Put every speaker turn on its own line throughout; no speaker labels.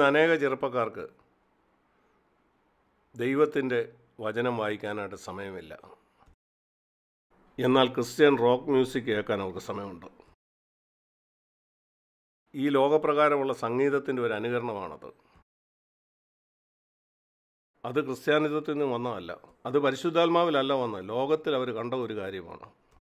ഇന്ന് അനേക ചെറുപ്പക്കാർക്ക് ദൈവത്തിൻ്റെ വചനം വായിക്കാനായിട്ട് സമയമില്ല എന്നാൽ ക്രിസ്ത്യൻ റോക്ക് മ്യൂസിക് കേൾക്കാൻ അവർക്ക് സമയമുണ്ട് ഈ ലോകപ്രകാരമുള്ള സംഗീതത്തിൻ്റെ ഒരു അനുകരണമാണത് അത് ക്രിസ്ത്യാനിത്വത്തിൽ നിന്ന് വന്നതല്ല അത് പരിശുദ്ധാത്മാവിലല്ല വന്നത് ലോകത്തിൽ അവർ കണ്ട ഒരു കാര്യമാണ്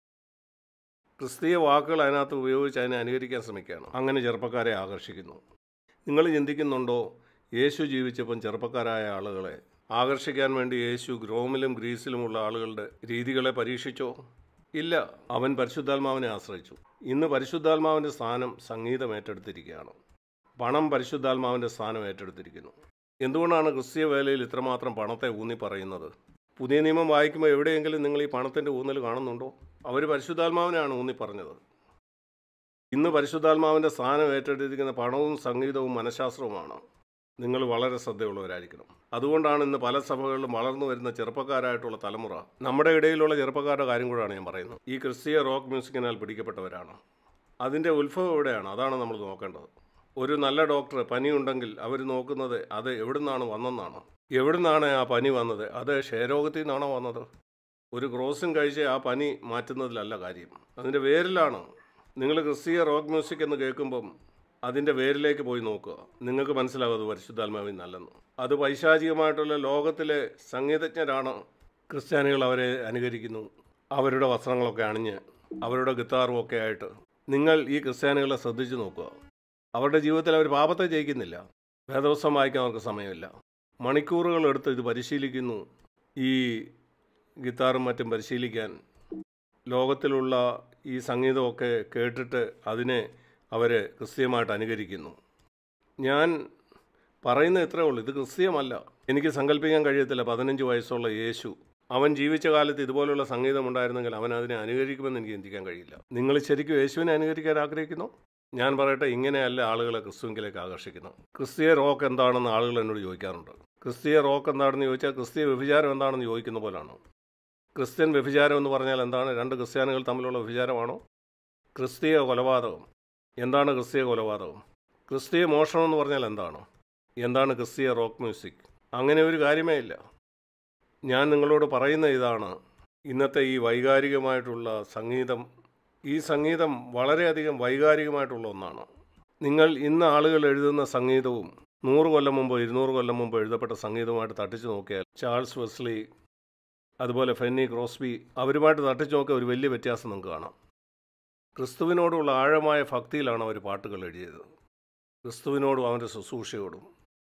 ക്രിസ്തീയ വാക്കുകൾ അതിനകത്ത് ഉപയോഗിച്ച് അതിനെ അനുകരിക്കാൻ ശ്രമിക്കുകയാണ് അങ്ങനെ ചെറുപ്പക്കാരെ ആകർഷിക്കുന്നു നിങ്ങൾ ചിന്തിക്കുന്നുണ്ടോ യേശു ജീവിച്ചപ്പം ചെറുപ്പക്കാരായ ആളുകളെ ആകർഷിക്കാൻ വേണ്ടി യേശു ഗ്രോമിലും ഗ്രീസിലുമുള്ള ആളുകളുടെ രീതികളെ പരീക്ഷിച്ചോ ഇല്ല അവൻ പരിശുദ്ധാത്മാവിനെ ആശ്രയിച്ചു ഇന്ന് പരിശുദ്ധാത്മാവിൻ്റെ സ്ഥാനം സംഗീതം ഏറ്റെടുത്തിരിക്കുകയാണ് പണം പരിശുദ്ധാത്മാവിൻ്റെ സ്ഥാനം ഏറ്റെടുത്തിരിക്കുന്നു എന്തുകൊണ്ടാണ് ക്രിസ്തീയ വേലയിൽ ഇത്രമാത്രം പണത്തെ ഊന്നി പറയുന്നത് പുതിയ നിയമം വായിക്കുമ്പോൾ എവിടെയെങ്കിലും നിങ്ങൾ ഈ പണത്തിൻ്റെ ഊന്നൽ കാണുന്നുണ്ടോ അവർ പരിശുദ്ധാത്മാവിനെയാണ് ഊന്നി പറഞ്ഞത് ഇന്ന് പരിശുദ്ധാത്മാവിൻ്റെ സ്ഥാനം ഏറ്റെടുത്തിരിക്കുന്ന പണവും സംഗീതവും മനഃശാസ്ത്രവുമാണ് നിങ്ങൾ വളരെ ശ്രദ്ധയുള്ളവരായിരിക്കണം അതുകൊണ്ടാണ് ഇന്ന് പല സഭകളിലും വളർന്നു വരുന്ന ചെറുപ്പക്കാരായിട്ടുള്ള തലമുറ നമ്മുടെ ഇടയിലുള്ള ചെറുപ്പക്കാരുടെ കാര്യം കൂടാണ് ഞാൻ പറയുന്നത് ഈ ക്രിസ്തീയ റോക്ക് മ്യൂസിക്കിനാൽ പിടിക്കപ്പെട്ടവരാണ് അതിൻ്റെ ഉത്ഭവം എവിടെയാണ് അതാണ് നമ്മൾ നോക്കേണ്ടത് ഒരു നല്ല ഡോക്ടർ പനിയുണ്ടെങ്കിൽ അവർ നോക്കുന്നത് അത് എവിടുന്നാണ് വന്നെന്നാണ് എവിടുന്നാണ് ആ പനി വന്നത് അത് ക്ഷയരോഗത്തിൽ നിന്നാണോ വന്നത് ഒരു ക്രോസിൻ കഴിച്ച് ആ പനി മാറ്റുന്നതിലല്ല കാര്യം അതിൻ്റെ വേരിലാണ് നിങ്ങൾ ക്രിസ്തീയ റോക്ക് മ്യൂസിക് എന്ന് കേൾക്കുമ്പം അതിൻ്റെ വേരിലേക്ക് പോയി നോക്കുക നിങ്ങൾക്ക് മനസ്സിലാവും അത് പരിശുദ്ധാത്മാവിൽ നല്ലെന്ന് അത് പൈശാചികമായിട്ടുള്ള ലോകത്തിലെ സംഗീതജ്ഞരാണ് ക്രിസ്ത്യാനികൾ അവരെ അനുകരിക്കുന്നു അവരുടെ വസ്ത്രങ്ങളൊക്കെ അണിഞ്ഞ് അവരുടെ ഗിത്താറും ഒക്കെ ആയിട്ട് നിങ്ങൾ ഈ ക്രിസ്ത്യാനികളെ ശ്രദ്ധിച്ചു നോക്കുക അവരുടെ ജീവിതത്തിൽ അവർ പാപത്തെ ജയിക്കുന്നില്ല വേദവസ്വം വായിക്കാൻ അവർക്ക് സമയമില്ല മണിക്കൂറുകൾ എടുത്ത് ഇത് പരിശീലിക്കുന്നു ഈ ഗിത്താറും മറ്റും പരിശീലിക്കാൻ ലോകത്തിലുള്ള ഈ സംഗീതമൊക്കെ കേട്ടിട്ട് അതിനെ അവർ ക്രിസ്തീയമായിട്ട് അനുകരിക്കുന്നു ഞാൻ പറയുന്നത് ഇത്രേ ഉള്ളൂ ഇത് ക്രിസ്തീയമല്ല എനിക്ക് സങ്കല്പിക്കാൻ കഴിയത്തില്ല പതിനഞ്ച് വയസ്സുള്ള യേശു അവൻ ജീവിച്ച കാലത്ത് ഇതുപോലുള്ള സംഗീതം ഉണ്ടായിരുന്നെങ്കിൽ അവൻ അതിനെ അനുകരിക്കുമെന്ന് എനിക്ക് ചിന്തിക്കാൻ കഴിയില്ല നിങ്ങൾ ശരിക്കും യേശുവിനെ അനുകരിക്കാൻ ആഗ്രഹിക്കുന്നു ഞാൻ പറയട്ടെ ഇങ്ങനെയല്ല ആളുകളെ ക്രിസ്തുവിലേക്ക് ആകർഷിക്കുന്നത് ക്രിസ്തീയ റോക്ക് എന്താണെന്ന് ആളുകൾ എന്നോട് ചോദിക്കാറുണ്ട് ക്രിസ്തീയ റോക്ക് എന്താണെന്ന് ചോദിച്ചാൽ ക്രിസ്തീയ വ്യഭിചാരം എന്താണെന്ന് ചോദിക്കുന്ന പോലാണ് ക്രിസ്ത്യൻ വ്യഭിചാരം എന്ന് പറഞ്ഞാൽ എന്താണ് രണ്ട് ക്രിസ്ത്യാനികൾ തമ്മിലുള്ള വ്യഭിചാരമാണോ ക്രിസ്തീയ കൊലപാതകം എന്താണ് ക്രിസ്തീയ കൊലപാതകം ക്രിസ്തീയ മോഷണം എന്ന് പറഞ്ഞാൽ എന്താണ് എന്താണ് ക്രിസ്തീയ റോക്ക് മ്യൂസിക് അങ്ങനെ ഒരു കാര്യമേ ഇല്ല ഞാൻ നിങ്ങളോട് പറയുന്ന ഇതാണ് ഇന്നത്തെ ഈ വൈകാരികമായിട്ടുള്ള സംഗീതം ഈ സംഗീതം വളരെയധികം വൈകാരികമായിട്ടുള്ള ഒന്നാണ് നിങ്ങൾ ഇന്ന് ആളുകൾ എഴുതുന്ന സംഗീതവും നൂറ് കൊല്ലം മുമ്പ് ഇരുന്നൂറ് കൊല്ലം മുമ്പ് എഴുതപ്പെട്ട സംഗീതവുമായിട്ട് തട്ടിച്ചു നോക്കിയാൽ ചാൾസ് വെസ്ലി അതുപോലെ ഫെന്നി ക്രോസ്ബി അവരുമായിട്ട് തട്ടിച്ചു നോക്കിയ ഒരു വലിയ വ്യത്യാസം നിങ്ങൾക്ക് കാണാം ക്രിസ്തുവിനോടുള്ള ആഴമായ ഭക്തിയിലാണ് അവർ പാട്ടുകൾ എഴുതിയത് ക്രിസ്തുവിനോടും അവൻ്റെ ശുശ്രൂഷയോടും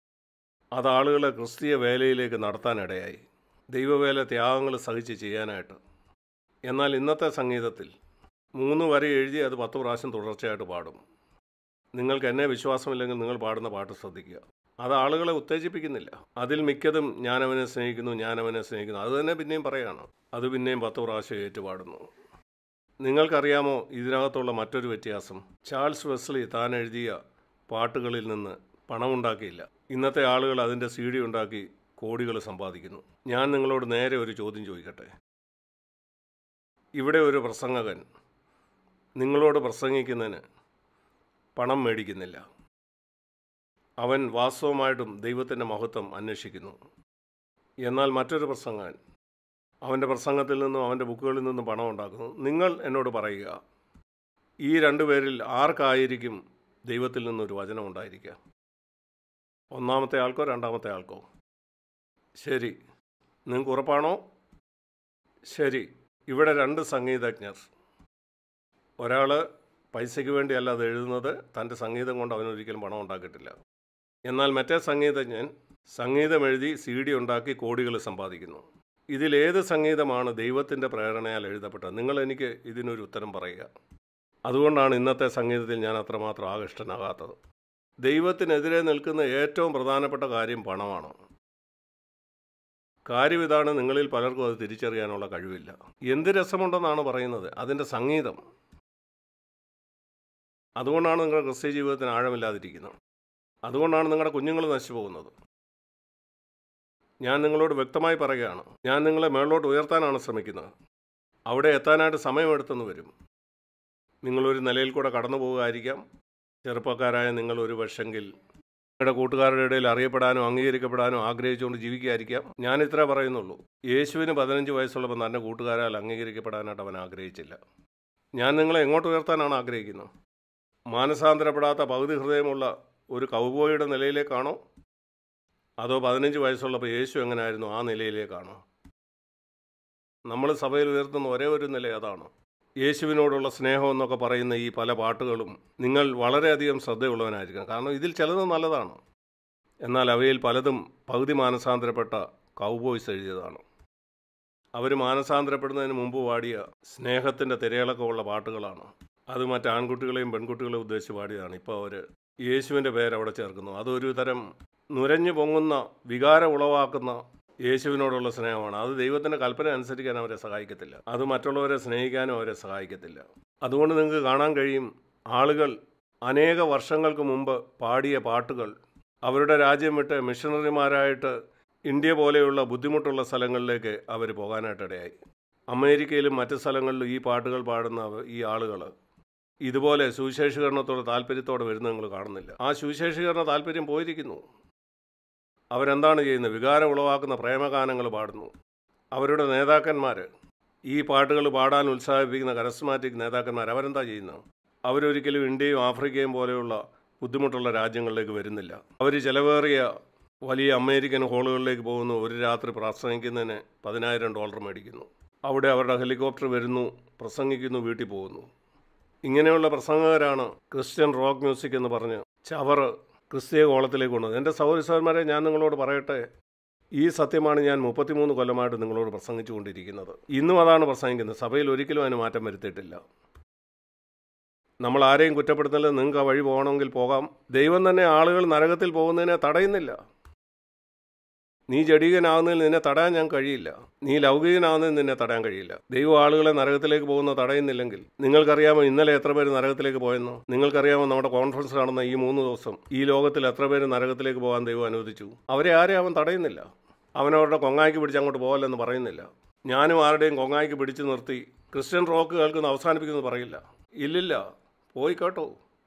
അത് ആളുകളെ ക്രിസ്തീയ വേലയിലേക്ക് നടത്താനിടയായി ദൈവവേല ത്യാഗങ്ങൾ സഹിച്ച് ചെയ്യാനായിട്ട് എന്നാൽ ഇന്നത്തെ സംഗീതത്തിൽ മൂന്ന് വരെ എഴുതി അത് പത്ത് പ്രാവശ്യം തുടർച്ചയായിട്ട് പാടും നിങ്ങൾക്ക് എന്നെ വിശ്വാസമില്ലെങ്കിൽ നിങ്ങൾ പാടുന്ന പാട്ട് ശ്രദ്ധിക്കുക അത് ആളുകളെ ഉത്തേജിപ്പിക്കുന്നില്ല അതിൽ മിക്കതും ഞാനവനെ സ്നേഹിക്കുന്നു ഞാനവനെ സ്നേഹിക്കുന്നു അത് തന്നെ പിന്നെയും പറയാണ് അത് പിന്നെയും പത്ത് പ്രാവശ്യം ഏറ്റുപാടുന്നു നിങ്ങൾക്കറിയാമോ ഇതിനകത്തുള്ള മറ്റൊരു വ്യത്യാസം ചാൾസ് വെസ്ലി താൻ എഴുതിയ പാട്ടുകളിൽ നിന്ന് പണമുണ്ടാക്കിയില്ല ഇന്നത്തെ ആളുകൾ അതിൻ്റെ സി ഡി ഉണ്ടാക്കി കോടികൾ സമ്പാദിക്കുന്നു ഞാൻ നിങ്ങളോട് നേരെ ഒരു ചോദ്യം ചോദിക്കട്ടെ ഇവിടെ ഒരു പ്രസംഗകൻ നിങ്ങളോട് പ്രസംഗിക്കുന്നതിന് പണം മേടിക്കുന്നില്ല അവൻ വാസ്തവമായിട്ടും ദൈവത്തിൻ്റെ മഹത്വം അന്വേഷിക്കുന്നു എന്നാൽ മറ്റൊരു പ്രസംഗകൻ അവൻ്റെ പ്രസംഗത്തിൽ നിന്നും അവൻ്റെ ബുക്കുകളിൽ നിന്നും പണം ഉണ്ടാക്കുന്നു നിങ്ങൾ എന്നോട് പറയുക ഈ രണ്ടു പേരിൽ ആർക്കായിരിക്കും ദൈവത്തിൽ നിന്നൊരു വചനം ഉണ്ടായിരിക്കുക ഒന്നാമത്തെ ആൾക്കോ രണ്ടാമത്തെ ആൾക്കോ ശരി നിങ്ങൾക്ക് ഉറപ്പാണോ ശരി ഇവിടെ രണ്ട് സംഗീതജ്ഞർ ഒരാൾ പൈസയ്ക്ക് വേണ്ടിയല്ല അത് എഴുതുന്നത് തൻ്റെ സംഗീതം കൊണ്ട് അവനൊരിക്കലും പണം ഉണ്ടാക്കിയിട്ടില്ല എന്നാൽ മറ്റേ സംഗീതജ്ഞൻ സംഗീതം എഴുതി സി ഡി ഉണ്ടാക്കി കോടികൾ സമ്പാദിക്കുന്നു ഇതിലേത് സംഗീതമാണ് ദൈവത്തിൻ്റെ പ്രേരണയാൽ എഴുതപ്പെട്ടത് നിങ്ങൾ എനിക്ക് ഇതിനൊരു ഉത്തരം പറയുക അതുകൊണ്ടാണ് ഇന്നത്തെ സംഗീതത്തിൽ ഞാൻ അത്രമാത്രം ആകൃഷ്ടനാകാത്തത് ദൈവത്തിനെതിരെ നിൽക്കുന്ന ഏറ്റവും പ്രധാനപ്പെട്ട കാര്യം പണമാണ് കാര്യം ഇതാണ് നിങ്ങളിൽ പലർക്കും അത് തിരിച്ചറിയാനുള്ള കഴിവില്ല എന്ത് രസമുണ്ടെന്നാണ് പറയുന്നത് അതിൻ്റെ സംഗീതം അതുകൊണ്ടാണ് നിങ്ങളുടെ ക്രിസ്ത്യ ജീവിതത്തിന് ആഴമില്ലാതിരിക്കുന്നത് അതുകൊണ്ടാണ് നിങ്ങളുടെ കുഞ്ഞുങ്ങൾ നശിച്ചു പോകുന്നത് ഞാൻ നിങ്ങളോട് വ്യക്തമായി പറയുകയാണ് ഞാൻ നിങ്ങളെ മേളോട്ട് ഉയർത്താനാണ് ശ്രമിക്കുന്നത് അവിടെ എത്താനായിട്ട് സമയമെടുത്തെന്ന് വരും നിങ്ങളൊരു നിലയിൽ കൂടെ കടന്നു പോകുമായിരിക്കാം ചെറുപ്പക്കാരായ നിങ്ങൾ ഒരു പക്ഷെങ്കിൽ നിങ്ങളുടെ കൂട്ടുകാരുടെ ഇടയിൽ അറിയപ്പെടാനും അംഗീകരിക്കപ്പെടാനും ആഗ്രഹിച്ചുകൊണ്ട് ജീവിക്കാതിരിക്കാം ഞാൻ ഇത്ര പറയുന്നുള്ളൂ യേശുവിന് പതിനഞ്ച് വയസ്സുള്ളപ്പോൾ തൻ്റെ കൂട്ടുകാരാൽ അംഗീകരിക്കപ്പെടാനായിട്ട് അവൻ ആഗ്രഹിച്ചില്ല ഞാൻ നിങ്ങളെ എങ്ങോട്ട് ഉയർത്താനാണ് ആഗ്രഹിക്കുന്നത് മാനസാന്തരപ്പെടാത്ത പകുതി ഹൃദയമുള്ള ഒരു കൗബോയുടെ നിലയിലേക്കാണോ അതോ പതിനഞ്ച് വയസ്സുള്ളപ്പോൾ യേശു എങ്ങനെയായിരുന്നു ആ നിലയിലേക്കാണോ നമ്മൾ സഭയിൽ ഉയർത്തുന്ന ഒരേ ഒരു നില അതാണ് യേശുവിനോടുള്ള സ്നേഹം എന്നൊക്കെ പറയുന്ന ഈ പല പാട്ടുകളും നിങ്ങൾ വളരെയധികം ശ്രദ്ധയുള്ളവനായിരിക്കണം കാരണം ഇതിൽ ചിലത് നല്ലതാണ് എന്നാൽ അവയിൽ പലതും പകുതി മാനസാന്തരപ്പെട്ട കൗബോയ്സ് എഴുതിയതാണ് അവർ മാനസാന്തരപ്പെടുന്നതിന് മുമ്പ് പാടിയ സ്നേഹത്തിൻ്റെ തിരയിളക്കമുള്ള പാട്ടുകളാണ് അത് മറ്റ് ആൺകുട്ടികളെയും പെൺകുട്ടികളെയും ഉദ്ദേശിച്ച് പാടിയതാണ് ഇപ്പോൾ അവർ യേശുവിൻ്റെ പേര് അവിടെ ചേർക്കുന്നു അതൊരു തരം നുരഞ്ഞു പൊങ്ങുന്ന വികാരം ഉളവാക്കുന്ന യേശുവിനോടുള്ള സ്നേഹമാണ് അത് ദൈവത്തിൻ്റെ കൽപ്പന അനുസരിക്കാൻ അവരെ സഹായിക്കത്തില്ല അത് മറ്റുള്ളവരെ സ്നേഹിക്കാനും അവരെ സഹായിക്കത്തില്ല അതുകൊണ്ട് നിങ്ങൾക്ക് കാണാൻ കഴിയും ആളുകൾ അനേക വർഷങ്ങൾക്ക് മുമ്പ് പാടിയ പാട്ടുകൾ അവരുടെ രാജ്യം വിട്ട് മിഷണറിമാരായിട്ട് ഇന്ത്യ പോലെയുള്ള ബുദ്ധിമുട്ടുള്ള സ്ഥലങ്ങളിലേക്ക് അവർ പോകാനായിട്ടിടയായി അമേരിക്കയിലും മറ്റ് സ്ഥലങ്ങളിലും ഈ പാട്ടുകൾ പാടുന്ന അവ- ഈ ആളുകൾ ഇതുപോലെ സുവിശേഷീകരണത്തോട് താല്പര്യത്തോടെ വരുന്നത് നിങ്ങൾ കാണുന്നില്ല ആ സുവിശേഷീകരണ താല്പര്യം പോയിരിക്കുന്നു അവരെന്താണ് ചെയ്യുന്നത് വികാരം ഉളവാക്കുന്ന പ്രേമഗാനങ്ങൾ പാടുന്നു അവരുടെ നേതാക്കന്മാർ ഈ പാട്ടുകൾ പാടാൻ ഉത്സാഹിപ്പിക്കുന്ന കരസ്മാറ്റിക് നേതാക്കന്മാർ അവരെന്താ ചെയ്യുന്നത് അവരൊരിക്കലും ഇന്ത്യയും ആഫ്രിക്കയും പോലെയുള്ള ബുദ്ധിമുട്ടുള്ള രാജ്യങ്ങളിലേക്ക് വരുന്നില്ല അവർ ചിലവേറിയ വലിയ അമേരിക്കൻ ഹോളുകളിലേക്ക് പോകുന്നു ഒരു രാത്രി പ്രസംഗിക്കുന്നതിന് പതിനായിരം ഡോളർ മേടിക്കുന്നു അവിടെ അവരുടെ ഹെലികോപ്റ്റർ വരുന്നു പ്രസംഗിക്കുന്നു വീട്ടിൽ പോകുന്നു ഇങ്ങനെയുള്ള പ്രസംഗകരാണ് ക്രിസ്ത്യൻ റോക്ക് മ്യൂസിക് എന്ന് പറഞ്ഞ് ചവറ് ക്രിസ്തീയ കോളത്തിലേക്ക് കൊണ്ടുവന്നത് എൻ്റെ സൗരസ്വന്മാരെ ഞാൻ നിങ്ങളോട് പറയട്ടെ ഈ സത്യമാണ് ഞാൻ മുപ്പത്തിമൂന്ന് കൊല്ലമായിട്ട് നിങ്ങളോട് പ്രസംഗിച്ചു കൊണ്ടിരിക്കുന്നത് ഇന്നും അതാണ് പ്രസംഗിക്കുന്നത് സഭയിൽ ഒരിക്കലും അതിന് മാറ്റം വരുത്തിയിട്ടില്ല നമ്മൾ ആരെയും കുറ്റപ്പെടുത്തുന്നില്ല നിങ്ങൾക്ക് ആ വഴി പോകണമെങ്കിൽ പോകാം ദൈവം തന്നെ ആളുകൾ നരകത്തിൽ പോകുന്നതിനെ തടയുന്നില്ല നീ ജഡീകനാകുന്നതിൽ നിന്നെ തടയാൻ ഞാൻ കഴിയില്ല നീ ലൗകികനാകുന്നതിൽ നിന്നെ തടയാൻ കഴിയില്ല ദൈവം ആളുകളെ നരകത്തിലേക്ക് പോകുന്ന തടയുന്നില്ലെങ്കിൽ നിങ്ങൾക്കറിയാമോ ഇന്നലെ എത്ര പേര് നരകത്തിലേക്ക് പോയെന്നോ നിങ്ങൾക്കറിയാമോ നമ്മുടെ കോൺഫറൻസ് നടന്ന ഈ മൂന്ന് ദിവസം ഈ ലോകത്തിൽ എത്ര പേര് നരകത്തിലേക്ക് പോകാൻ ദൈവം അനുവദിച്ചു അവരെ ആരെയും അവൻ തടയുന്നില്ല അവനവരുടെ കൊങ്ങായ്ക്ക് പിടിച്ച് അങ്ങോട്ട് പോകല്ലെന്ന് പറയുന്നില്ല ഞാനും ആരുടെയും കൊങ്ങായ്ക്ക് പിടിച്ചു നിർത്തി ക്രിസ്ത്യൻ റോക്ക് കേൾക്കുന്ന അവസാനിപ്പിക്കുന്നത് പറയില്ല ഇല്ലില്ല പോയി കേട്ടോ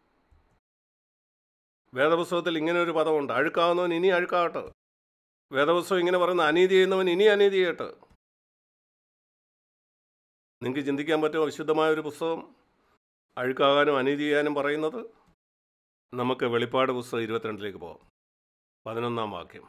വേദപുസ്തകത്തിൽ ഇങ്ങനെ ഒരു പദമുണ്ട് അഴുക്കാവുന്നവൻ ഇനി അഴുക്കാകട്ടെ വേദപുസ്തകം ഇങ്ങനെ പറയുന്ന അനീതി ചെയ്യുന്നവൻ ഇനി അനീതി ചെയ്യട്ടെ നിങ്ങൾക്ക് ചിന്തിക്കാൻ പറ്റുമോ വിശുദ്ധമായ ഒരു പുസ്തകം അഴുക്കാകാനും അനീതി ചെയ്യാനും പറയുന്നത് നമുക്ക് വെളിപ്പാട് പുസ്തകം ഇരുപത്തിരണ്ടിലേക്ക് പോകാം പതിനൊന്നാം വാക്യം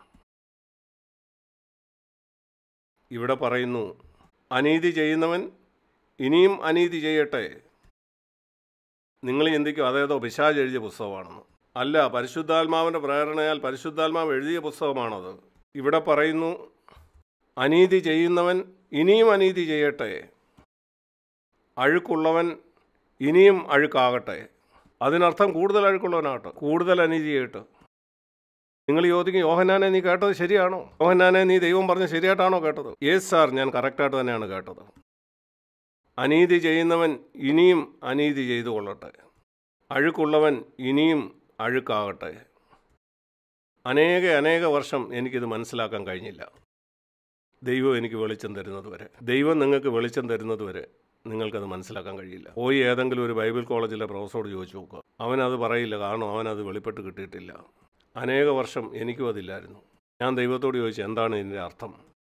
ഇവിടെ പറയുന്നു അനീതി ചെയ്യുന്നവൻ ഇനിയും അനീതി ചെയ്യട്ടെ നിങ്ങൾ ചിന്തിക്കും അതേതോ പിശാജ് എഴുതിയ പുസ്തകമാണെന്ന് അല്ല പരിശുദ്ധാത്മാവിൻ്റെ പ്രേരണയാൽ പരിശുദ്ധാത്മാവ് എഴുതിയ പുസ്തകമാണത് ഇവിടെ പറയുന്നു അനീതി ചെയ്യുന്നവൻ ഇനിയും അനീതി ചെയ്യട്ടെ അഴുക്കുള്ളവൻ ഇനിയും അഴുക്കാകട്ടെ അതിനർത്ഥം കൂടുതൽ അഴുക്കുള്ളവനാകട്ടെ കൂടുതൽ അനീതി ചെയ്യട്ടെ നിങ്ങൾ ചോദിക്കും യോഹന്നാനെ നീ കേട്ടത് ശരിയാണോ യോഹന്നാനെ നീ ദൈവം പറഞ്ഞ് ശരിയായിട്ടാണോ കേട്ടത് യേസ് സാർ ഞാൻ കറക്റ്റായിട്ട് തന്നെയാണ് കേട്ടത് അനീതി ചെയ്യുന്നവൻ ഇനിയും അനീതി ചെയ്തു കൊള്ളട്ടെ അഴുക്കുള്ളവൻ ഇനിയും അഴുക്കാകട്ടെ അനേക അനേക വർഷം എനിക്കിത് മനസ്സിലാക്കാൻ കഴിഞ്ഞില്ല ദൈവം എനിക്ക് വെളിച്ചം തരുന്നത് വരെ ദൈവം നിങ്ങൾക്ക് വെളിച്ചം തരുന്നത് വരെ നിങ്ങൾക്കത് മനസ്സിലാക്കാൻ കഴിയില്ല പോയി ഏതെങ്കിലും ഒരു ബൈബിൾ കോളേജിലെ പ്രൊഫസറോട് ചോദിച്ചു നോക്കുക അവനത് പറയില്ല കാരണം അവനത് വെളിപ്പെട്ട് കിട്ടിയിട്ടില്ല അനേക വർഷം എനിക്കും അതില്ലായിരുന്നു ഞാൻ ദൈവത്തോട് ചോദിച്ചു എന്താണ് ഇതിൻ്റെ അർത്ഥം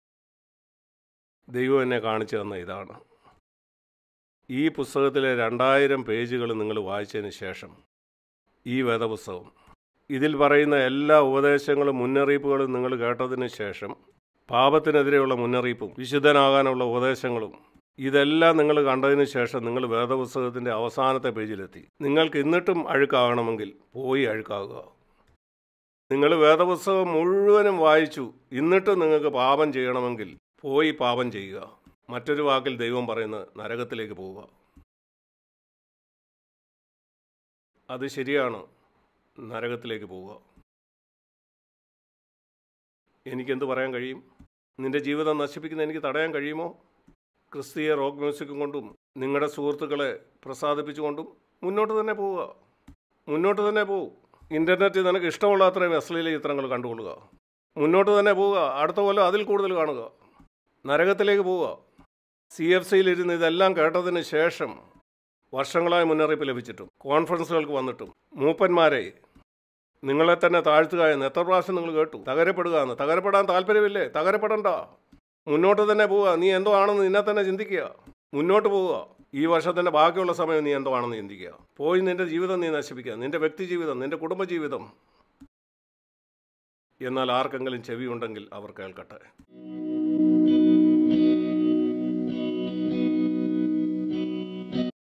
ദൈവം എന്നെ കാണിച്ചു തന്ന ഇതാണ് ഈ പുസ്തകത്തിലെ രണ്ടായിരം പേജുകൾ നിങ്ങൾ വായിച്ചതിന് ശേഷം ഈ വേദപുസ്തകം ഇതിൽ പറയുന്ന എല്ലാ ഉപദേശങ്ങളും മുന്നറിയിപ്പുകളും നിങ്ങൾ കേട്ടതിന് ശേഷം പാപത്തിനെതിരെയുള്ള മുന്നറിയിപ്പും വിശുദ്ധനാകാനുള്ള ഉപദേശങ്ങളും ഇതെല്ലാം നിങ്ങൾ കണ്ടതിന് ശേഷം നിങ്ങൾ വേദപുസ്തകത്തിൻ്റെ അവസാനത്തെ പേജിലെത്തി നിങ്ങൾക്ക് എന്നിട്ടും അഴുക്കാകണമെങ്കിൽ പോയി അഴുക്കാകുക നിങ്ങൾ വേദപുസ്തകം മുഴുവനും വായിച്ചു എന്നിട്ടും നിങ്ങൾക്ക് പാപം ചെയ്യണമെങ്കിൽ പോയി പാപം ചെയ്യുക മറ്റൊരു വാക്കിൽ ദൈവം പറയുന്നത് നരകത്തിലേക്ക് പോവുക അത് ശരിയാണ് നരകത്തിലേക്ക് പോവുക എനിക്കെന്ത് പറയാൻ കഴിയും നിന്റെ ജീവിതം നശിപ്പിക്കുന്ന എനിക്ക് തടയാൻ കഴിയുമോ ക്രിസ്തീയ റോക്ക് മ്യൂസിക്കും കൊണ്ടും നിങ്ങളുടെ സുഹൃത്തുക്കളെ പ്രസാദിപ്പിച്ചുകൊണ്ടും മുന്നോട്ട് തന്നെ പോവുക മുന്നോട്ട് തന്നെ പോവും ഇൻ്റർനെറ്റിൽ നിനക്ക് ഇഷ്ടമുള്ള അത്രയും അശ്ലീല ചിത്രങ്ങൾ കണ്ടുകൊള്ളുക മുന്നോട്ട് തന്നെ പോവുക അടുത്ത കൊല്ലം അതിൽ കൂടുതൽ കാണുക നരകത്തിലേക്ക് പോവുക സി എഫ് സിയിലിരുന്ന് ഇതെല്ലാം കേട്ടതിന് ശേഷം വർഷങ്ങളായി മുന്നറിയിപ്പ് ലഭിച്ചിട്ടും കോൺഫറൻസുകൾക്ക് വന്നിട്ടും മൂപ്പന്മാരെ നിങ്ങളെ തന്നെ താഴ്ത്തുക എന്ന് എത്ര പ്രാവശ്യം നിങ്ങൾ കേട്ടു തകരപ്പെടുക എന്ന് തകരപ്പെടാൻ താല്പര്യമില്ലേ തകരപ്പെടണ്ട മുന്നോട്ട് തന്നെ പോവുക നീ എന്തോ ആണെന്ന് നിന്നെ തന്നെ ചിന്തിക്കുക മുന്നോട്ട് പോവുക ഈ വർഷത്തിൻ്റെ ബാക്കിയുള്ള സമയം നീ എന്തോ ആണെന്ന് ചിന്തിക്കുക പോയി നിന്റെ ജീവിതം നീ നശിപ്പിക്കുക നിന്റെ വ്യക്തി ജീവിതം നിന്റെ കുടുംബജീവിതം എന്നാൽ ആർക്കെങ്കിലും ചെവി ഉണ്ടെങ്കിൽ അവർ കേൾക്കട്ടെ